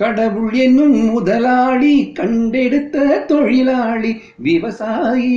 கடவுள் என்னும் முதலாளி கண்டெடுத்த தொழிலாளி விவசாயி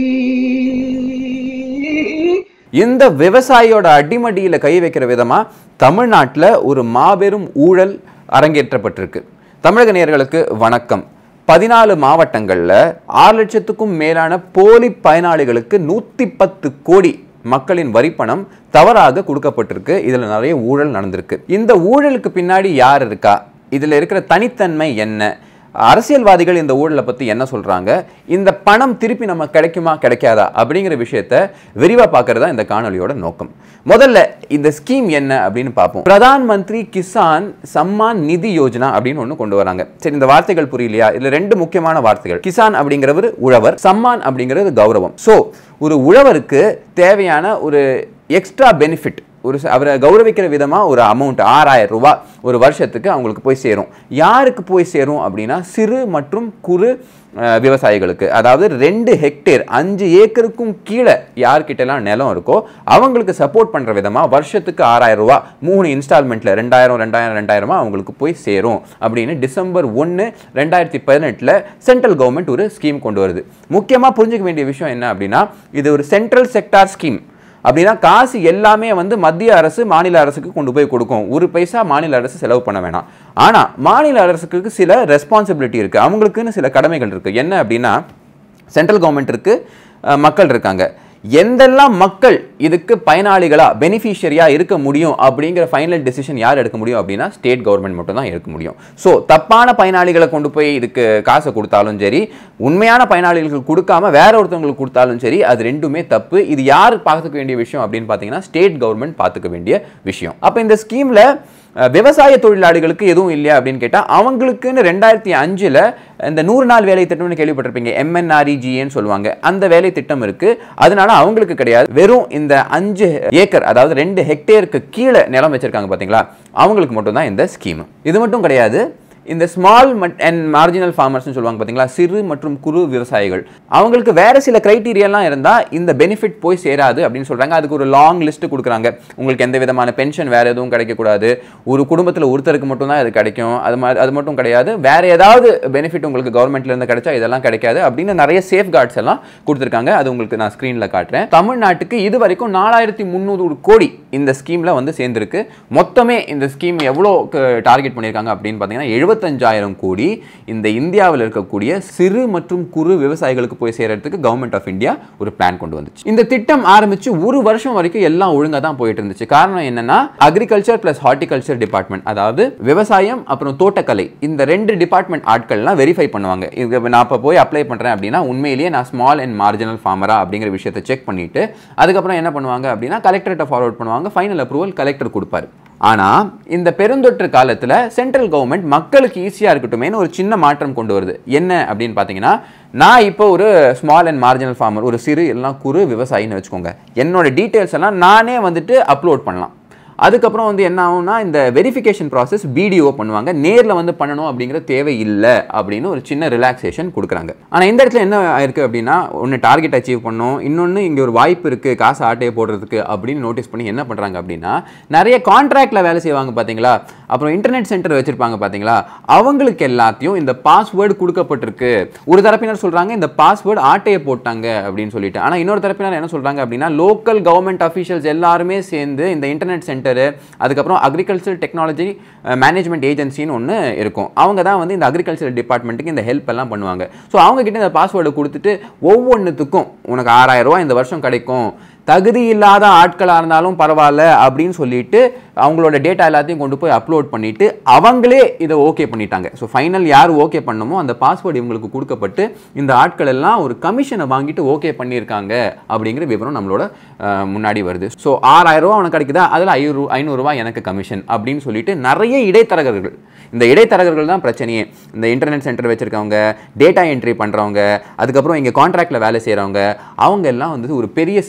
இந்த விவசாயியோட அடிமடியில் கை வைக்கிற விதமா தமிழ்நாட்டில் ஒரு மாபெரும் ஊழல் அரங்கேற்றப்பட்டிருக்கு தமிழக நேயர்களுக்கு வணக்கம் பதினாலு மாவட்டங்களில் ஆறு லட்சத்துக்கும் மேலான போலி பயனாளிகளுக்கு நூற்றி பத்து கோடி மக்களின் வரிப்பணம் தவறாக கொடுக்கப்பட்டிருக்கு இதில் நிறைய ஊழல் நடந்திருக்கு இந்த ஊழலுக்கு பின்னாடி யார் இருக்கா இதில் இருக்கிற தனித்தன்மை என்ன அரசியல்வாதிகள் இந்த ஊழலை பற்றி என்ன சொல்கிறாங்க இந்த பணம் திருப்பி நம்ம கிடைக்குமா கிடைக்காதா அப்படிங்கிற விஷயத்த விரிவாக பார்க்கறது தான் இந்த காணொலியோட நோக்கம் முதல்ல இந்த ஸ்கீம் என்ன அப்படின்னு பார்ப்போம் பிரதான் மந்திரி கிசான் சம்மான் நிதி யோஜனா அப்படின்னு ஒன்று கொண்டு வராங்க சரி இந்த வார்த்தைகள் புரியலையா இதில் ரெண்டு முக்கியமான வார்த்தைகள் கிசான் அப்படிங்கிறவர் உழவர் சம்மான் அப்படிங்கிறது கௌரவம் ஸோ ஒரு உழவருக்கு தேவையான ஒரு எக்ஸ்ட்ரா பெனிஃபிட் ஒரு ச- அவரை கௌரவிக்கிற விதமாக ஒரு அமௌண்ட் ஆறாயிரம் ரூபாய் ஒரு வருஷத்துக்கு அவங்களுக்கு போய் சேரும் யாருக்கு போய் சேரும் அப்படின்னா சிறு மற்றும் குறு அஹ், விவசாயிகளுக்கு அதாவது ரெண்டு ஹெக்டேர் அஞ்சு ஏக்கருக்கும் கீழே யார்கிட்டலாம் நிலம் இருக்கோ அவங்களுக்கு சப்போர்ட் பண்ணுற விதமாக வருஷத்துக்கு ஆறாயிரம் ரூபாய் மூணு இன்ஸ்டால்மெண்ட்டில் ரெண்டாயிரம் ரெண்டாயிரம் ரெண்டாயிரமா அவங்களுக்கு போய் சேரும் அப்படின்னு டிசம்பர் ஒன்று ரெண்டாயிரத்தி பதினெட்டில் சென்ட்ரல் கவர்மெண்ட் ஒரு ஸ்கீம் கொண்டு வருது முக்கியமாக புரிஞ்சுக்க வேண்டிய விஷயம் என்ன அப்படின்னா இது ஒரு சென்ட்ரல் செக்டார் ஸ்கீம் அப்படின்னா காசு எல்லாமே வந்து மத்திய அரசு மாநில அரசுக்கு கொண்டு போய் கொடுக்கும் ஒரு பைசா மாநில அரசு செலவு பண்ண வேணாம் ஆனால் மாநில அரசுக்கு சில ரெஸ்பான்சிபிலிட்டி இருக்குது அவங்களுக்குன்னு சில கடமைகள் இருக்குது என்ன அப்படின்னா சென்ட்ரல் கவர்மெண்ட் இருக்கு அஹ், மக்கள் இருக்காங்க எந்தெல்லாம் மக்கள் இதுக்கு பயனாளிகளா பெனிஃபிஷியரியா இருக்க முடியும் அப்படிங்கிற ஃபைனல் டெசிஷன் யார் எடுக்க முடியும் அப்படின்னா ஸ்டேட் கவர்மெண்ட் மட்டும் தான் எடுக்க முடியும் ஸோ தப்பான பயனாளிகளை கொண்டு போய் இதுக்கு காசை கொடுத்தாலும் சரி உண்மையான பயனாளிகளுக்கு கொடுக்காம வேற ஒருத்தவங்களுக்கு கொடுத்தாலும் சரி அது ரெண்டுமே தப்பு இது யார் பார்த்துக்க வேண்டிய விஷயம் அப்படின்னு பார்த்தீங்கன்னா ஸ்டேட் கவர்மெண்ட் பார்த்துக்க வேண்டிய விஷயம் அப்போ இந்த ஸ்கீம்ல அஹ், விவசாய தொழிலாளிகளுக்கு எதுவும் இல்லையா அப்படின்னு கேட்டால் அவங்களுக்குன்னு ரெண்டாயிரத்தி அஞ்சில் இந்த நூறு நாள் வேலை திட்டம்னு கேள்விப்பட்டிருப்பீங்க எம்என்ஆர்இஜிஏன்னு சொல்லுவாங்க அந்த வேலை திட்டம் இருக்கு அதனால அவங்களுக்கு கிடையாது வெறும் இந்த அஞ்சு ஏக்கர் அதாவது ரெண்டு ஹெக்டேருக்கு கீழே நிலம் வச்சிருக்காங்க பார்த்தீங்களா அவங்களுக்கு மட்டும்தான் இந்த ஸ்கீம் இது மட்டும் கிடையாது இந்த ஸ்மால் அண்ட் மார்ஜினல் ஃபார்மர்ஸ்னு சொல்லுவாங்க பார்த்தீங்களா சிறு மற்றும் குறு விவசாயிகள் அவங்களுக்கு வேற சில கிரைட்டீரியாலாம் இருந்தால் இந்த பெனிஃபிட் போய் சேராது அப்படின்னு சொல்றாங்க அதுக்கு ஒரு லாங் லிஸ்ட் கொடுக்குறாங்க உங்களுக்கு எந்த விதமான பென்ஷன் வேற எதுவும் கிடைக்கக்கூடாது ஒரு குடும்பத்தில் ஒருத்தருக்கு மட்டும்தான் இது கிடைக்கும் அது மா- அது மட்டும் கிடையாது வேற ஏதாவது பெனிஃபிட் உங்களுக்கு கவர்மெண்ட்ல இருந்து கிடைச்சா இதெல்லாம் கிடைக்காது அப்படின்னு நிறைய சேஃப் கார்ட்ஸ் எல்லாம் கொடுத்துருக்காங்க அது உங்களுக்கு நான் ஸ்க்ரீனில் காட்டுறேன் தமிழ்நாட்டுக்கு இது வரைக்கும் நாலாயிரத்தி முந்நூறு கோடி இந்த ஸ்கீம்ல வந்து சேர்ந்திருக்கு மொத்தமே இந்த ஸ்கீம் எவ்வளோ டார்கெட் பண்ணியிருக்காங்க அப்படின்னு பார்த்தீங்கன்னா எழுபத்தஞ்சாயிரம் கோடி இந்த இந்தியாவில் இருக்கக்கூடிய சிறு மற்றும் குறு விவசாயிகளுக்கு போய் சேர்றதுக்கு கவர்மெண்ட் ஆஃப் இந்தியா ஒரு பிளான் கொண்டு வந்துச்சு இந்த திட்டம் ஆரம்பிச்சு ஒரு வருஷம் வரைக்கும் எல்லாம் ஒழுங்கா தான் போயிட்டு இருந்துச்சு காரணம் என்னன்னா அக்ரிகல்ச்சர் பிளஸ் ஹார்டிகல்ச்சர் டிபார்ட்மெண்ட் அதாவது விவசாயம் அப்புறம் தோட்டக்கலை இந்த ரெண்டு டிபார்ட்மெண்ட் ஆட்கள்லாம் வெரிஃபை பண்ணுவாங்க இது நான் இப்போ போய் அப்ளை பண்றேன் அப்படின்னா உண்மையிலேயே நான் ஸ்மால் அண்ட் மார்ஜினல் ஃபார்மரா அப்படிங்கிற விஷயத்தை செக் பண்ணிட்டு அதுக்கப்புறம் என்ன பண்ணுவாங்க அப்படின்னா கலெக்டர்கிட்ட ஃபார்வர்ட் பண்ணுவாங்க ஃபைனல் அப்ரூவல் கலெக்டர் கொடுப்பாரு ஆனா இந்த பெருந்தொற்று காலத்துல சென்ட்ரல் கவர்மெண்ட் மக்களுக்கு ஈஸியா இருக்கட்டுமேனு ஒரு சின்ன மாற்றம் கொண்டு வருது என்ன அப்படின்னு பாத்தீங்கன்னா நான் இப்போ ஒரு ஸ்மால் அண்ட் மார்ஜினல் ஃபார்மர் ஒரு சிறு எல்லாம் குறு விவசாயின்னு வச்சுக்கோங்க என்னோட டீட்டெயில்ஸ் எல்லாம் நானே வந்துட்டு அப்லோட் பண்ணலாம் அதுக்கப்புறம் வந்து என்ன ஆகும்னா இந்த வெரிஃபிகேஷன் ப்ராசஸ் பிடிஓ பண்ணுவாங்க நேரில் வந்து பண்ணணும் அப்படிங்கிற தேவை இல்லை அப்படின்னு ஒரு சின்ன ரிலாக்ஸேஷன் கொடுக்குறாங்க ஆனால் இந்த இடத்துல என்ன ஆயிருக்கு அப்படின்னா ஒன்று டார்கெட் அச்சீவ் பண்ணணும் இன்னொன்று இங்கே ஒரு வாய்ப்பு இருக்குது காசு ஆட்டையை போடுறதுக்கு அப்படின்னு நோட்டீஸ் பண்ணி என்ன பண்ணுறாங்க அப்படின்னா நிறைய கான்ட்ராக்டில் வேலை செய்வாங்க பார்த்தீங்களா அப்புறம் இன்டர்நெட் சென்டர் வச்சுருப்பாங்க பார்த்தீங்களா அவங்களுக்கு எல்லாத்தையும் இந்த பாஸ்வேர்டு கொடுக்கப்பட்டிருக்கு ஒரு தரப்பினர் சொல்கிறாங்க இந்த பாஸ்வேர்டு ஆட்டையை போட்டாங்க அப்படின்னு சொல்லிட்டு ஆனால் இன்னொரு தரப்பினர் என்ன சொல்கிறாங்க அப்படின்னா லோக்கல் கவர்மெண்ட் அஃபீஷியல்ஸ் எல்லாருமே சேர்ந்து இந்த இன்டர்நெட் சென்டரு அதுக்கப்புறம் அக்ரிகல்ச்சர் டெக்னாலஜி மேனேஜ்மெண்ட் ஏஜென்சின்னு ஒன்று இருக்கும் அவங்க தான் வந்து இந்த அக்ரிகல்ச்சர் டிபார்ட்மெண்ட்டுக்கு இந்த ஹெல்ப் எல்லாம் பண்ணுவாங்க ஸோ அவங்க கிட்ட இந்த பாஸ்வேர்டு கொடுத்துட்டு ஒவ்வொன்றுத்துக்கும் உனக்கு ஆறாயிரம் ரூபாய் இந்த வருஷம் கிடைக்கும் தகுதி இல்லாத ஆட்களாக இருந்தாலும் பரவாயில்ல அப்படின்னு சொல்லிட்டு அவங்களோட டேட்டா எல்லாத்தையும் கொண்டு போய் அப்லோட் பண்ணிட்டு அவங்களே இதை ஓகே பண்ணிட்டாங்க ஸோ ஃபைனல் யார் ஓகே பண்ணணுமோ அந்த பாஸ்வேர்டு இவங்களுக்கு கொடுக்கப்பட்டு இந்த ஆட்கள் எல்லாம் ஒரு கமிஷனை வாங்கிட்டு ஓகே பண்ணியிருக்காங்க அப்படிங்கிற விவரம் நம்மளோட அஹ், முன்னாடி வருது ஸோ ஆறாயிரம் ரூபா உனக்கு கிடைக்குதா அதில் ஐநூறு ஐநூறுரூவா எனக்கு கமிஷன் அப்படின்னு சொல்லிட்டு நிறைய இடைத்தரகர்கள் இந்த இடைத்தரகர்கள் தான் பிரச்சனையே இந்த இன்டர்நெட் சென்டர் வச்சிருக்கவங்க டேட்டா என்ட்ரி பண்ணுறவங்க அதுக்கப்புறம் இங்கே கான்ட்ராக்டில் வேலை செய்கிறவங்க அவங்க எல்லாம் வந்து ஒரு பெரிய சிண்டிகேட்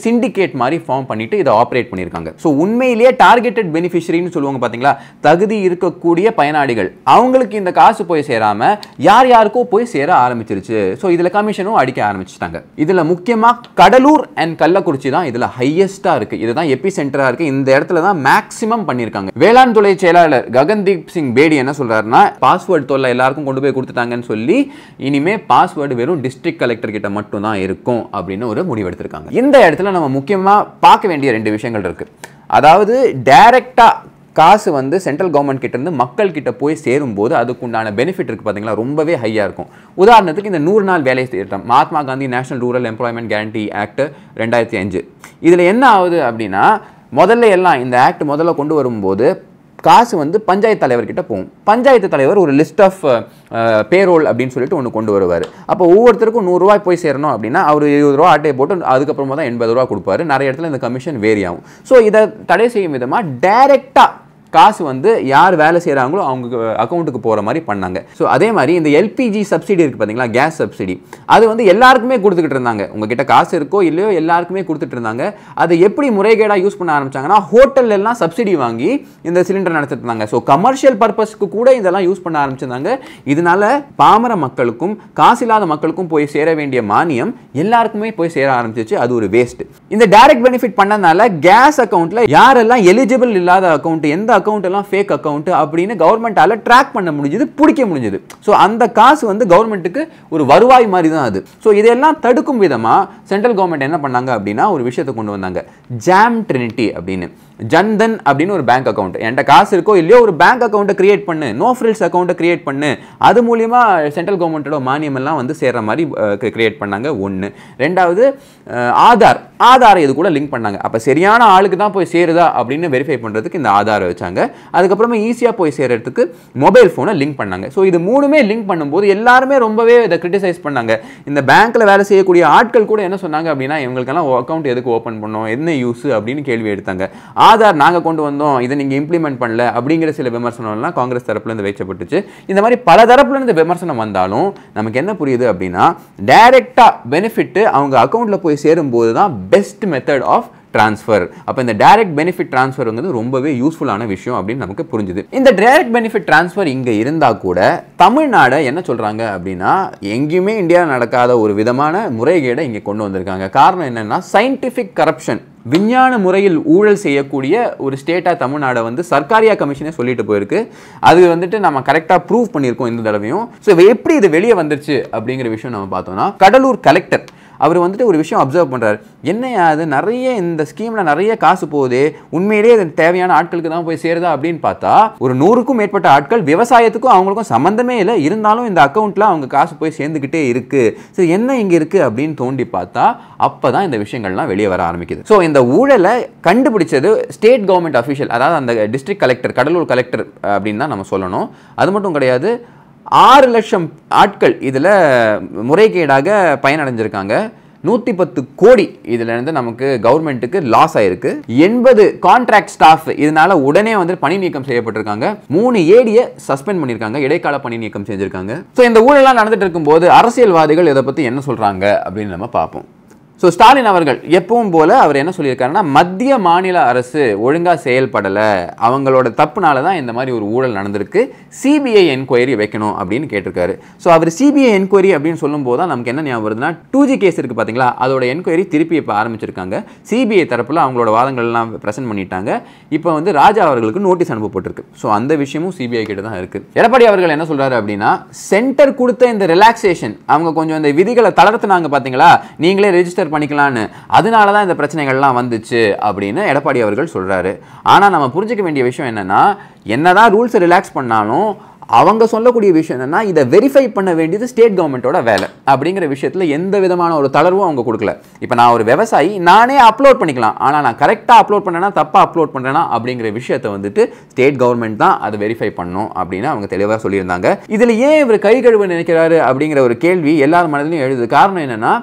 அசோசியேட் மாதிரி ஃபார்ம் பண்ணிட்டு இதை ஆப்ரேட் பண்ணியிருக்காங்க ஸோ உண்மையிலேயே டார்கெட்டட் பெனிஃபிஷரின்னு சொல்லுவாங்க பார்த்தீங்களா தகுதி இருக்கக்கூடிய பயனாளிகள் அவங்களுக்கு இந்த காசு போய் சேராம யார் யாருக்கோ போய் சேர ஆரம்பிச்சிருச்சு ஸோ இதில் கமிஷனும் அடிக்க ஆரம்பிச்சிட்டாங்க இதில் முக்கியமாக கடலூர் அண்ட் கள்ளக்குறிச்சி தான் இதில் ஹையஸ்ட்டாக இருக்குது இதுதான் எபி சென்டராக இருக்குது இந்த இடத்துல தான் மேக்ஸிமம் பண்ணியிருக்காங்க வேளாண் துறை செயலாளர் ககன்தீப் சிங் பேடி என்ன சொல்றாருன்னா பாஸ்வேர்டு தொல்லை எல்லாருக்கும் கொண்டு போய் கொடுத்துட்டாங்கன்னு சொல்லி இனிமே பாஸ்வேர்டு வெறும் டிஸ்ட்ரிக்ட் கலெக்டர் கிட்ட மட்டும் தான் இருக்கும் அப்படின்னு ஒரு முடிவெடுத்திருக்காங்க இந்த இடத்துல நம்ம முக்கியமாக பார்க்க வேண்டிய ரெண்டு விஷயங்கள் இருக்கு அதாவது டைரக்டா காசு வந்து சென்ட்ரல் கவர்மெண்ட் கிட்ட இருந்து மக்கள் கிட்ட போய் சேரும்போது அதுக்குண்டான பெனிஃபிட் இருக்கு பாத்தீங்களா ரொம்பவே ஹையா இருக்கும் உதாரணத்துக்கு இந்த நூறு நாள் வேலை திட்டம் Mahatma Gandhi national rural employment guarantee act ரெண்டாயிரத்தி அஞ்சு இதுல என்ன ஆகுது அப்படின்னா முதல்ல எல்லாம் இந்த ஆக்ட் முதல்ல கொண்டு வரும்போது காசு வந்து பஞ்சாயத்து தலைவர்கிட்ட போகும் பஞ்சாயத்து தலைவர் ஒரு லிஸ்ட் ஆஃப் பேரோல் அப்படின்னு சொல்லிட்டு ஒன்று கொண்டு வருவார் அப்போ ஒவ்வொருத்தருக்கும் நூறுரூவா போய் சேரணும் அப்படின்னா அவர் இருபது ரூபா ஆட்டையை போட்டு அதுக்கப்புறமா தான் எண்பது ரூபா கொடுப்பாரு நிறைய இடத்துல இந்த கமிஷன் வேரி ஆகும் ஸோ இதை தடை செய்யும் விதமாக டைரெக்டாக காசு வந்து யார் வேலை செய்கிறாங்களோ அவங்க அக்கௌண்ட்டுக்கு போகிற மாதிரி பண்ணாங்க ஸோ அதே மாதிரி இந்த எல்பிஜி சப்சிடி இருக்குது பார்த்தீங்களா கேஸ் சப்சிடி அது வந்து எல்லாருக்குமே கொடுத்துக்கிட்டு இருந்தாங்க உங்ககிட்ட காசு இருக்கோ இல்லையோ எல்லாருக்குமே கொடுத்துட்டு இருந்தாங்க அதை எப்படி முறைகேடாக யூஸ் பண்ண ஆரம்பிச்சாங்கன்னா ஹோட்டல்ல எல்லாம் சப்சிடி வாங்கி இந்த சிலிண்டர் நடத்திட்டு இருந்தாங்க ஸோ கமர்ஷியல் பர்பஸ்க்கு கூட இதெல்லாம் யூஸ் பண்ண ஆரம்பிச்சிருந்தாங்க இதனால பாமர மக்களுக்கும் காசு இல்லாத மக்களுக்கும் போய் சேர வேண்டிய மானியம் எல்லாருக்குமே போய் சேர ஆரம்பிச்சிச்சு அது ஒரு வேஸ்ட் இந்த டைரக்ட் பெனிஃபிட் பண்ணனால கேஸ் அக்கௌண்ட்ல யாரெல்லாம் எலிஜிபிள் இல்லாத அக்கௌண்ட் எந்த அக்கௌண்ட் எல்லாம் ஃபேக் அக்கௌண்ட் அப்படின்னு கவர்மெண்டால ட்ராக் பண்ண முடிஞ்சது பிடிக்க முடிஞ்சது ஸோ அந்த காசு வந்து கவர்மெண்ட்டுக்கு ஒரு வருவாய் மாதிரி தான் அது ஸோ இதெல்லாம் தடுக்கும் விதமா சென்ட்ரல் கவர்மெண்ட் என்ன பண்ணாங்க அப்படின்னா ஒரு விஷயத்தை கொண்டு வந்தாங்க ஜாம் ட்ரினிட்டி அப்படின்னு ஜன்தன் அப்படின்னு ஒரு பேங்க் அக்கௌண்ட் என்கிட்ட காசு இருக்கோ இல்லையோ ஒரு பேங்க் அக்கௌண்ட்டை கிரியேட் பண்ணு நோ ஃப்ரில்ஸ் அக்கௌண்ட்டை கிரியேட் பண்ணு அது மூலியமா சென்ட்ரல் கவர்மெண்ட்டோட மானியம் எல்லாம் வந்து சேர்ற மாதிரி கிரியேட் பண்ணாங்க ஒன்று ரெண்டாவது அஹ், ஆதார் ஆதாரை இது கூட லிங்க் பண்ணாங்க அப்போ சரியான ஆளுக்கு தான் போய் சேருதா அப்படின்னு வெரிஃபை பண்ணுறதுக்கு இந்த ஆதாரை வச்சாங்க அதுக்கப்புறமா ஈஸியாக போய் சேர்றதுக்கு மொபைல் ஃபோனை லிங்க் பண்ணாங்க ஸோ இது மூணுமே லிங்க் பண்ணும்போது எல்லாருமே ரொம்பவே இதை கிரிட்டிசைஸ் பண்ணாங்க இந்த பேங்க்கில் வேலை செய்யக்கூடிய ஆட்கள் கூட என்ன சொன்னாங்க அப்படின்னா இவங்களுக்கெல்லாம் அக்கௌண்ட் எதுக்கு ஓப்பன் பண்ணோம் என்ன யூஸ் அப்படின்னு கேள்வி எடுத்தாங்க ஆதார் நாங்கள் கொண்டு வந்தோம் இதை நீங்கள் இம்ப்ளிமெண்ட் பண்ணல அப்படிங்கிற சில விமர்சனம்லாம் காங்கிரஸ் தரப்புலேருந்து வைக்கப்பட்டுச்சு இந்த மாதிரி பல தரப்புலேருந்து விமர்சனம் வந்தாலும் நமக்கு என்ன புரியுது அப்படின்னா டைரெக்டாக பெனிஃபிட் அவங்க அக்கௌண்ட்டில் போய் சேரும்போது தான் பெஸ்ட் மெத்தட் ஆஃப் ட்ரான்ஸ்ஃபர் அப்போ இந்த டைரக்ட் பெனிஃபிட் ட்ரான்ஸ்ஃபர் வந்து ரொம்பவே யூஸ்ஃபுல்லான விஷயம் அப்படின்னு நமக்கு புரிஞ்சுது இந்த டைரக்ட் பெனிஃபிட் ட்ரான்ஸ்ஃபர் இங்கே இருந்தால் கூட தமிழ்நாடை என்ன சொல்கிறாங்க அப்படின்னா எங்கேயுமே இந்தியாவில் நடக்காத ஒரு விதமான முறைகேடை இங்கே கொண்டு வந்திருக்காங்க காரணம் என்னன்னா சயின்டிஃபிக் கரப்ஷன் விஞ்ஞான முறையில் ஊழல் செய்யக்கூடிய ஒரு ஸ்டேட்டாக தமிழ்நாடை வந்து சர்க்காரியா கமிஷனே சொல்லிட்டு போயிருக்கு அது வந்துட்டு நம்ம கரெக்டாக ப்ரூவ் பண்ணியிருக்கோம் இந்த தடவையும் ஸோ எப்படி இது வெளியே வந்துருச்சு அப்படிங்கிற விஷயம் நம்ம பார்த்தோம்னா கடலூர் கலெக்டர் அவர் வந்துட்டு ஒரு விஷயம் அப்சர்வ் பண்றாரு என்னையா அது நிறைய இந்த ஸ்கீம்ல நிறைய காசு போகுது உண்மையிலேயே அது தேவையான ஆட்களுக்கு தான் போய் சேருதா அப்படின்னு பார்த்தா ஒரு நூறுக்கும் மேற்பட்ட ஆட்கள் விவசாயத்துக்கும் அவங்களுக்கும் சம்மந்தமே இல்லை இருந்தாலும் இந்த அக்கௌண்ட்ல அவங்க காசு போய் சேர்ந்துக்கிட்டே இருக்கு சரி என்ன இங்க இருக்கு அப்படின்னு தோண்டி பார்த்தா அப்பதான் இந்த விஷயங்கள்லாம் வெளியே வர ஆரம்பிக்குது ஸோ இந்த ஊழலை கண்டுபிடிச்சது ஸ்டேட் கவர்மெண்ட் அஃபிஷியல் அதாவது அந்த டிஸ்ட்ரிக்ட் கலெக்டர் கடலூர் கலெக்டர் அப்படின்னு தான் நம்ம சொல்லணும் அது மட்டும் கிடையாது ஆறு லட்சம் ஆட்கள் இதில் முறைகேடாக பயனடைஞ்சிருக்காங்க நூற்றி பத்து கோடி இதுல இருந்து நமக்கு கவர்மெண்ட்டுக்கு லாஸ் ஆயிருக்கு எண்பது கான்ட்ராக்ட் ஸ்டாஃப் இதனால உடனே வந்து பணி நீக்கம் செய்யப்பட்டிருக்காங்க மூணு ஏடியை சஸ்பெண்ட் பண்ணியிருக்காங்க இடைக்கால பணி நீக்கம் செஞ்சிருக்காங்க ஸோ இந்த ஊழலாம் நடந்துட்டு இருக்கும்போது அரசியல்வாதிகள் இதை பற்றி என்ன சொல்றாங்க அப்படின்னு நம்ம பார்ப்போம் ஸோ ஸ்டாலின் அவர்கள் எப்பவும் போல அவர் என்ன சொல்லியிருக்காருன்னா மத்திய மாநில அரசு ஒழுங்காக செயல்படலை அவங்களோட தப்புனால தான் இந்த மாதிரி ஒரு ஊழல் நடந்திருக்கு சிபிஐ என்கொயரி வைக்கணும் அப்படின்னு கேட்டிருக்காரு ஸோ அவர் சிபிஐ என்கொயரி அப்படின்னு சொல்லும்போது தான் நமக்கு என்ன ஞாபகம் வருதுன்னா டூ ஜி கேஸ் இருக்குது பார்த்தீங்களா அதோட என்கொயரி திருப்பி இப்போ ஆரம்பிச்சிருக்காங்க சிபிஐ தரப்பில் அவங்களோட வாதங்கள்லாம் ப்ரெசென்ட் பண்ணிட்டாங்க இப்போ வந்து ராஜா அவர்களுக்கு நோட்டீஸ் அனுப்பப்பட்டிருக்கு ஸோ அந்த விஷயமும் சிபிஐ கிட்ட தான் இருக்குது எடப்பாடி அவர்கள் என்ன சொல்றாரு அப்படின்னா சென்டர் கொடுத்த இந்த ரிலாக்ஸேஷன் அவங்க கொஞ்சம் இந்த விதிகளை தளர்த்துனாங்க பார்த்தீங்களா நீங்களே ரெஜிஸ்டர் பண்ணிக்கலான்னு அதனால தான் இந்த பிரச்சனைகள்லாம் வந்துச்சு அப்படின்னு எடப்பாடி அவர்கள் சொல்றாரு ஆனால் நம்ம புரிஞ்சுக்க வேண்டிய விஷயம் என்னன்னா என்னதான் ரூல்ஸை ரிலாக்ஸ் பண்ணாலும் அவங்க சொல்லக்கூடிய விஷயம் என்னன்னா இதை வெரிஃபை பண்ண வேண்டியது ஸ்டேட் கவர்மெண்ட்டோட வேலை அப்படிங்கிற விஷயத்தில் எந்த விதமான ஒரு தளர்வும் அவங்க கொடுக்கல இப்போ நான் ஒரு விவசாயி நானே அப்லோட் பண்ணிக்கலாம் ஆனால் நான் கரெக்டாக அப்லோட் பண்ணேனா தப்பாக அப்லோட் பண்ணுறேனா அப்படிங்கிற விஷயத்தை வந்துட்டு ஸ்டேட் கவர்மெண்ட் தான் அதை வெரிஃபை பண்ணும் அப்படின்னு அவங்க தெளிவாக சொல்லியிருந்தாங்க இதில் ஏன் இவர் கை கழுவ நினைக்கிறாரு அப்படிங்கிற ஒரு கேள்வி எல்லார் மனதிலையும் எழுது காரணம் என்னன்னா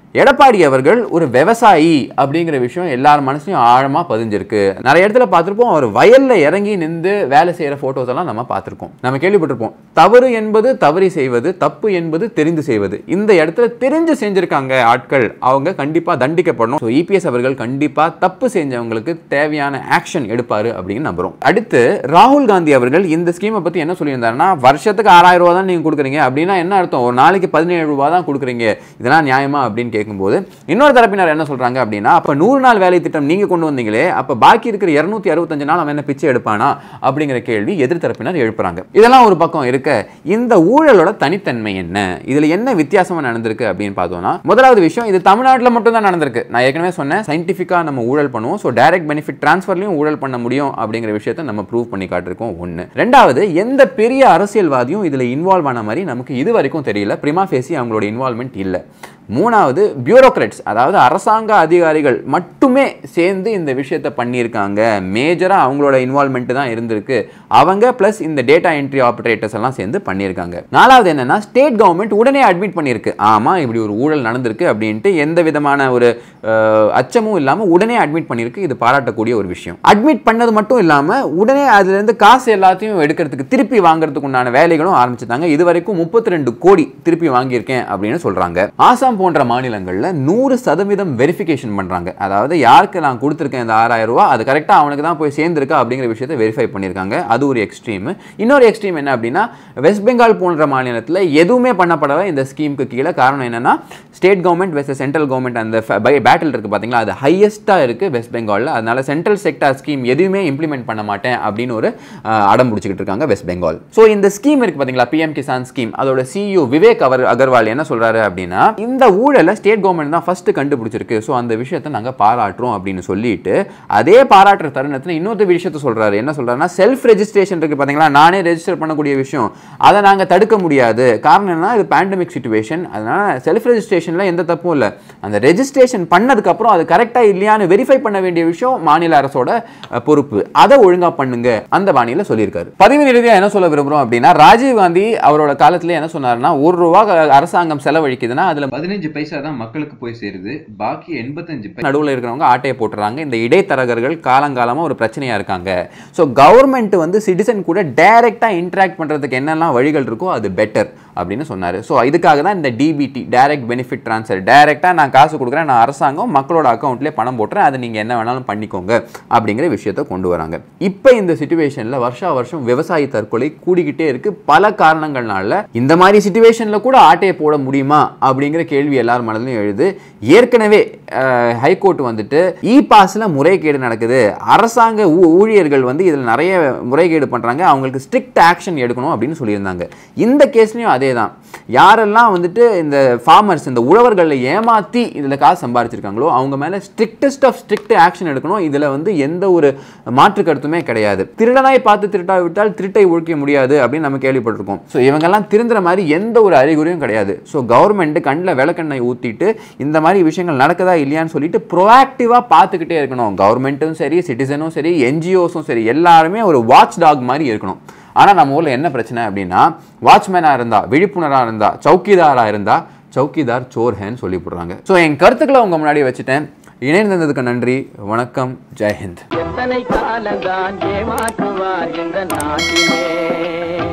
எடப்பாடி அவர்கள் ஒரு விவசாயி அப்படிங்கிற விஷயம் எல்லார் மனசுலையும் ஆழமா பதிஞ்சிருக்கு நிறைய இடத்துல பார்த்திருப்போம் அவர் வயல்ல இறங்கி நின்று வேலை செய்யற போட்டோஸ் எல்லாம் நம்ம பார்த்திருக்கோம் நம்ம கேள்விப்பட்டிருப்போம் தவறு என்பது தவறி செய்வது தப்பு என்பது தெரிந்து செய்வது இந்த இடத்துல தெரிஞ்சு செஞ்சிருக்காங்க ஆட்கள் அவங்க கண்டிப்பா தண்டிக்கப்படணும் ஸோ இபிஎஸ் அவர்கள் கண்டிப்பா தப்பு செஞ்சவங்களுக்கு தேவையான ஆக்ஷன் எடுப்பாரு அப்படின்னு நம்புறோம் அடுத்து ராகுல் காந்தி அவர்கள் இந்த ஸ்கீமை பத்தி என்ன சொல்லியிருந்தாருன்னா வருஷத்துக்கு ஆறாயிரம் ரூபா தான் நீங்க கொடுக்குறீங்க அப்படின்னா என்ன அர்த்தம் ஒரு நாளைக்கு பதினேழு ரூபா தான் கொடுக்குறீங்க இதெல்லாம் நியாயமா அப்படின்னு கேட்கும்போது இன்னொரு தரப்பினர் என்ன சொல்றாங்க அப்படின்னா அப்ப நூறு நாள் வேலை திட்டம் நீங்க கொண்டு வந்தீங்களே அப்ப பாக்கி இருக்கிற இருநூத்தி அறுபத்தஞ்சு நாள் அவன் என்ன பிச்சை எடுப்பானா அப்படிங்கிற கேள்வி எதிர்த்தரப்பினர் எழுப்புறாங்க இதெல்லாம் ஒரு பக்கம் இருக்க இந்த ஊழலோட தனித்தன்மை என்ன இதுல என்ன வித்தியாசமா நடந்திருக்கு அப்படின்னு பார்த்தோம்னா முதலாவது விஷயம் இது தமிழ்நாட்டில் மட்டும் தான் நடந்திருக்கு நான் ஏற்கனவே சொன்னேன் சயின்டிஃபிக்காக நம்ம ஊழல் பண்ணுவோம் ஸோ டைரக்ட் பெனிஃபிட் ட்ரான்ஸ்ஃபர்லையும் ஊழல் பண்ண முடியும் அப்படிங்கிற விஷயத்தை நம்ம ப்ரூவ் பண்ணி காட்டிருக்கோம் ஒன்று ரெண்டாவது எந்த பெரிய அரசியல்வாதியும் இதில் இன்வால்வ் ஆன மாதிரி நமக்கு இது வரைக்கும் தெரியல பிரிமா ஃபேசி அவங்களோட இன்வால்மெண்ட் இல்லை மூணாவது பியூரோக்ராட்ஸ் அதாவது அரசாங்க அதிகாரிகள் மட்டுமே சேர்ந்து இந்த விஷயத்தை பண்ணியிருக்காங்க மேஜராக அவங்களோட இன்வால்மெண்ட் தான் இருந்திருக்கு அவங்க ப்ளஸ் இந்த டேட்டா என்ட்ரி ஆப்ரேட்டர்ஸ் எல்லாம் சேர்ந்து பண்ணியிருக்காங்க நாலாவது என்னன்னா ஸ்டேட் கவர்மெண்ட் உடனே அட்மிட் பண்ணியிருக்கு ஆமாம் இப்படி ஒரு ஊழல் நடந்திருக்கு அப்படின்ட்டு எந்த விதமான ஒரு அஹ், அச்சமும் இல்லாமல் உடனே அட்மிட் பண்ணியிருக்கு இது பாராட்டக்கூடிய ஒரு விஷயம் அட்மிட் பண்ணது மட்டும் இல்லாமல் உடனே அதுலேருந்து காசு எல்லாத்தையும் எடுக்கிறதுக்கு திருப்பி வாங்குறதுக்கு உண்டான வேலைகளும் ஆரம்பிச்சிட்டாங்க இது வரைக்கும் முப்பத்தி ரெண்டு கோடி திருப்பி வாங்கியிருக்கேன் அப்படின்னு சொல்றாங்க ஆசாம் போன்ற மாநிலங்களில் நூறு சதவீதம் வெரிஃபிகேஷன் பண்றாங்க அதாவது யாருக்கு நான் கொடுத்துருக்கேன் இந்த ஆறாயிரம் ரூபாய் அது கரெக்டாக அவனுக்கு தான் போய் சேர்ந்திருக்கா அப்படிங்கிற விஷயத்தை வெரிஃபை பண்ணியிருக்காங்க அது ஒரு எக்ஸ்ட்ரீம் இன்னொரு எக்ஸ்ட்ரீம் என்ன அப்படின்னா வெஸ்ட் பெங்கால் போன்ற மாநிலத்தில் எதுவுமே பண்ணப்படல இந்த ஸ்கீமுக்கு கீழே காரணம் என்னன்னா state government West central government அந்த பேட்டில் இருக்கு பாத்தீங்களா அது ஹையஸ்ட்டாக இருக்கு வெஸ்ட் பெங்காலில் அதனால சென்ட்ரல் செக்டார் ஸ்கீம் எதுவுமே இம்ப்ளிமெண்ட் பண்ண மாட்டேன் அப்படின்னு ஒரு அஹ், அடம் பிடிச்சிக்கிட்டு இருக்காங்க வெஸ்ட் பெங்கால் ஸோ இந்த ஸ்கீம் இருக்கு பாத்தீங்களா பிஎம் கிசான் ஸ்கீம் அதோட சிஇஓ விவேக் அவர் அகர்வால் என்ன சொல்றாரு அப்படின்னா இந்த ஊழலை ஸ்டேட் கவர்மெண்ட் தான் ஃபர்ஸ்ட் கண்டுபிடிச்சிருக்கு ஸோ அந்த விஷயத்தை நாங்கள் பாராட்டுறோம் அப்படின்னு சொல்லிட்டு அதே பாராட்டுற தருணத்தில் இன்னொரு விஷயத்த சொல்றாரு என்ன சொல்றாருன்னா செல்ஃப் ரெஜிஸ்ட்ரேஷன் இருக்கு பாத்தீங்களா நானே ரெஜிஸ்டர் பண்ணக்கூடிய விஷயம் அதை நாங்கள் தடுக்க முடியாது காரணம் என்னன்னா இது பேண்டமிக் சுச்சுவேஷன் அதனால செல்ஃப் ரெஜிஸ்ட்ரேஷன்ல எந்த தப்பும் இல்லை அந்த ரெஜிஸ்ட்ரேஷன் பண்ணதுக்கப்புறம் அது கரெக்டாக இல்லையான்னு வெரிஃபை பண்ண வேண்டிய விஷயம் மாநில அரசோட அஹ், பொறுப்பு அதை ஒழுங்கா பண்ணுங்க அந்த பாணியில சொல்லியிருக்காரு பதிவு இறுதியா என்ன சொல்ல விரும்புறோம் அப்படின்னா ராஜீவ் காந்தி அவரோட காலத்துல என்ன சொன்னாருன்னா ஒரு ரூபா அரசாங்கம் செலவழிக்குதுன்னா அதுல பதினஞ்சு பைசா தான் மக்களுக்கு போய் சேருது பாக்கி எண்பத்தஞ்சு பைசா நடுவில் இருக்கிறவங்க ஆட்டையை போட்டுறாங்க இந்த இடைத்தரகர்கள் காலங்காலமாக ஒரு பிரச்சனையாக இருக்காங்க ஸோ கவர்மெண்ட் வந்து சிட்டிசன் கூட டைரெக்டாக இன்ட்ராக்ட் பண்ணுறதுக்கு என்னெல்லாம் வழிகள் இருக்கோ அது பெட்டர் அப்படின்னு சொன்னார் ஸோ இதுக்காக தான் இந்த டிபிடி டைரக்ட் பெனிஃபிட் ட்ரான்ஸ்ஃபர் டைரெக்டாக நான் காசு கொடுக்குறேன் நான் அரசாங்கம் மக்களோட அக்கௌண்ட்லேயே பணம் போட்டுறேன் அதை நீங்கள் என்ன வேணாலும் பண்ணிக்கோங்க அப்படிங்கிற விஷயத்தை கொண்டு வராங்க இப்போ இந்த சுச்சுவேஷனில் வருஷா வருஷம் விவசாய தற்கொலை கூடிக்கிட்டே இருக்கு பல காரணங்கள்னால இந்த மாதிரி சுச்சுவேஷனில் கூட ஆட்டையை போட முடியுமா அப்படிங்கிற கேள்வி எல்லார் மனதிலும் எழுது ஏற்கனவே ஹைகோர்ட் வந்துட்டு இ பாஸ்ல முறைகேடு நடக்குது அரசாங்க ஊ- ஊழியர்கள் வந்து இதில் நிறைய முறைகேடு பண்றாங்க அவங்களுக்கு ஸ்ட்ரிக்ட் ஆக்ஷன் எடுக்கணும் அப்படின்னு சொல்லியிருந்தாங்க இந்த கேஸ்லயும் அதே தான் யாரெல்லாம் வந்துட்டு இந்த ஃபார்மர்ஸ் இந்த உழவர்களை ஏமாத்தி இதில் காசு சம்பாரிச்சிருக்காங்களோ அவங்க மேலே ஸ்ட்ரிக்டஸ்ட் ஆஃப் ஸ்ட்ரிக்ட் ஆக்ஷன் எடுக்கணும் இதில் வந்து எந்த ஒரு மாற்று கருத்துமே கிடையாது திருடனாய் பார்த்து திருட்டா விட்டால் திருட்டை ஒழிக்க முடியாது அப்படின்னு நம்ம கேள்விப்பட்டிருக்கோம் ஸோ இவங்கெல்லாம் திருந்துற மாதிரி எந்த ஒரு அறிகுறியும் கிடையாது ஸோ கவர்மெண்ட் கண்ணில் விளக்கெண்ணெய் ஊற்றிட்டு இந்த மாதிரி விஷயங்கள் நடக்குதா இல்லையான்னு சொல்லிட்டு ப்ரோஆக்டிவாக பார்த்துக்கிட்டே இருக்கணும் கவர்மெண்ட்டும் சரி சிட்டிசனும் சரி என்ஜிஓஸும் சரி எல்லாருமே ஒரு வாட்ச் டாக் மாதிரி இருக்கணும் ஆனால் நம்ம ஊரில் என்ன பிரச்சனை அப்படின்னா வாட்ச்மேனாக இருந்தா விழிப்புணராக இருந்தா சௌக்கிதாராக இருந்தா சௌக்கிதார் சோர்ஹேன்னு சொல்லி போடுறாங்க ஸோ என் கருத்துக்களை உங்க முன்னாடி வச்சுட்டேன் இணைந்திருந்ததுக்கு நன்றி வணக்கம் ஜெய்ஹிந்த் எத்தனை காலந்தான் ஏமாற்றுவார் இந்த நாட்டிலே